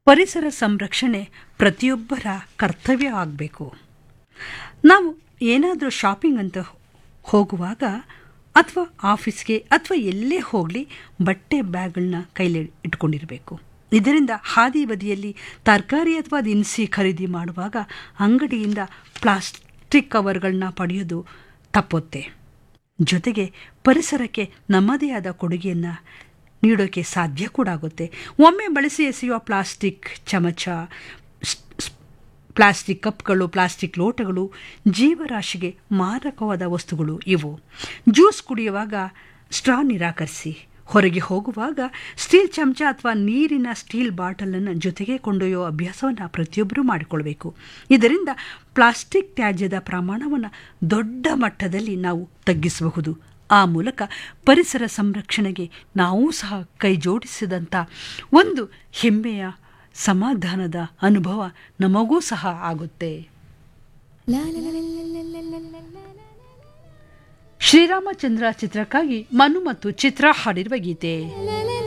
ಪರಿಸರ ಸಂರಕ್ಷಣೆ ಪ್ರತಿಯೊಬ್ಬರ ಕರ್ತವ್ಯ ಆಗಬೇಕು ನಾವು ಏನಾದರೂ ಶಾಪಿಂಗ್ ಅಂತ ಹೋಗುವಾಗ ಅಥವಾ ಆಫೀಸ್ಗೆ ಅಥವಾ ಎಲ್ಲೇ ಹೋಗಲಿ ಬಟ್ಟೆ ಬ್ಯಾಗ್ಗಳನ್ನ ಕೈಲಿ ಇಟ್ಕೊಂಡಿರಬೇಕು ಇದರಿಂದ ಹಾದಿ ಬದಿಯಲ್ಲಿ ತರಕಾರಿ ಅಥವಾ ದಿನಸಿ ಖರೀದಿ ಮಾಡುವಾಗ ಅಂಗಡಿಯಿಂದ ಪ್ಲಾಸ್ಟಿಕ್ ಕವರ್ಗಳನ್ನ ಪಡೆಯೋದು ತಪ್ಪುತ್ತೆ ಜೊತೆಗೆ ಪರಿಸರಕ್ಕೆ ನಮ್ಮದೇ ಆದ ಕೊಡುಗೆಯನ್ನು ನೀಡೋಕ್ಕೆ ಸಾಧ್ಯ ಕೂಡ ಆಗುತ್ತೆ ಒಮ್ಮೆ ಬಳಸಿ ಎಸೆಯುವ ಪ್ಲಾಸ್ಟಿಕ್ ಚಮಚ ಪ್ಲಾಸ್ಟಿಕ್ ಕಪ್ಗಳು ಪ್ಲಾಸ್ಟಿಕ್ ಲೋಟಗಳು ಜೀವರಾಶಿಗೆ ಮಾರಕವಾದ ವಸ್ತುಗಳು ಇವು ಜ್ಯೂಸ್ ಕುಡಿಯುವಾಗ ಸ್ಟ್ರಾ ನಿರಾಕರಿಸಿ ಹೊರಗೆ ಹೋಗುವಾಗ ಸ್ಟೀಲ್ ಚಮಚ ಅಥವಾ ನೀರಿನ ಸ್ಟೀಲ್ ಬಾಟಲನ್ನು ಜೊತೆಗೆ ಕೊಂಡೊಯ್ಯೋ ಅಭ್ಯಾಸವನ್ನು ಪ್ರತಿಯೊಬ್ಬರೂ ಮಾಡಿಕೊಳ್ಬೇಕು ಇದರಿಂದ ಪ್ಲಾಸ್ಟಿಕ್ ತ್ಯಾಜ್ಯದ ಪ್ರಮಾಣವನ್ನು ದೊಡ್ಡ ಮಟ್ಟದಲ್ಲಿ ನಾವು ತಗ್ಗಿಸಬಹುದು ಆ ಮೂಲಕ ಪರಿಸರ ಸಂರಕ್ಷಣೆಗೆ ನಾವೂ ಸಹ ಕೈ ಜೋಡಿಸಿದಂಥ ಒಂದು ಹೆಮ್ಮೆಯ ಸಮಾಧಾನದ ಅನುಭವ ನಮಗೂ ಸಹ ಆಗುತ್ತೆ ಶ್ರೀರಾಮಚಂದ್ರ ಚಿತ್ರಕ್ಕಾಗಿ ಮನು ಮತ್ತು ಚಿತ್ರ ಹಾಡಿರುವ ಗೀತೆ